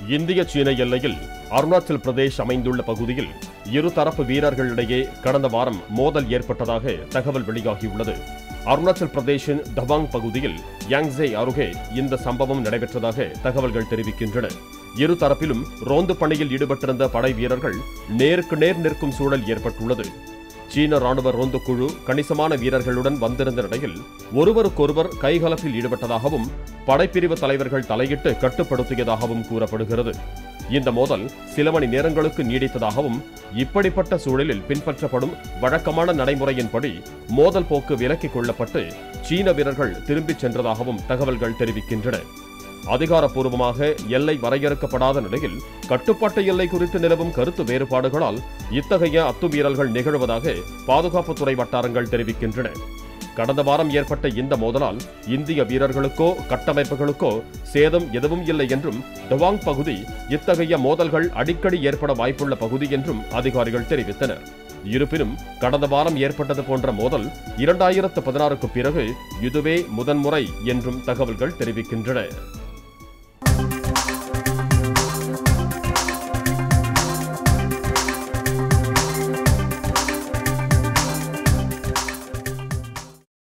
இந்திய சீன எல்லையில் அருணாச்சல் பிரதேஷ் அமைந்துள்ள பகுதியில் இருதரப்பு வீரர்களிடையே கடந்த வாரம் மோதல் ஏற்பட்டதாக தகவல் வெளியாகியுள்ளது அருணாச்சல் பிரதேஷின் தவாங் பகுதியில் யாங்ஸே அருகே இந்த சம்பவம் நடைபெற்றதாக தகவல்கள் தெரிவிக்கின்றன இரு தரப்பிலும் ரோந்து பணியில் ஈடுபட்டிருந்த படை வீரர்கள் நேருக்கு நேர் நிற்கும் சூழல் ஏற்பட்டுள்ளது சீன ராணுவ ரோந்து குழு கணிசமான வீரர்களுடன் வந்திருந்த நிலையில் ஒருவருக்கொருவர் கைகலப்பில் ஈடுபட்டதாகவும் படைப்பிரிவு தலைவர்கள் தலையிட்டு கட்டுப்படுத்தியதாகவும் கூறப்படுகிறது இந்த மோதல் சில மணி நேரங்களுக்கு நீடித்ததாகவும் இப்படிப்பட்ட சூழலில் பின்பற்றப்படும் வழக்கமான நடைமுறையின்படி மோதல் போக்கு விலக்கிக் கொள்ளப்பட்டு சீன வீரர்கள் திரும்பிச் சென்றதாகவும் தகவல்கள் தெரிவிக்கின்றன அதிகாரப்பூர்வமாக எல்லை வரையறுக்கப்படாத நிலையில் கட்டுப்பாட்டு எல்லை குறித்து நிலவும் கருத்து வேறுபாடுகளால் இத்தகைய அத்துமீறல்கள் நிகழ்வதாக பாதுகாப்புத்துறை வட்டாரங்கள் தெரிவிக்கின்றன கடந்த வாரம் ஏற்பட்ட இந்த மோதலால் இந்திய வீரர்களுக்கோ கட்டமைப்புகளுக்கோ சேதம் எதுவும் இல்லை என்றும் டவாங் பகுதி இத்தகைய மோதல்கள் அடிக்கடி ஏற்பட வாய்ப்புள்ள பகுதி என்றும் அதிகாரிகள் தெரிவித்தனர் இருப்பினும் கடந்த வாரம் ஏற்பட்டது போன்ற மோதல் இரண்டாயிரத்து பதினாறுக்கு பிறகு இதுவே முதன்முறை என்றும் தகவல்கள் தெரிவிக்கின்றன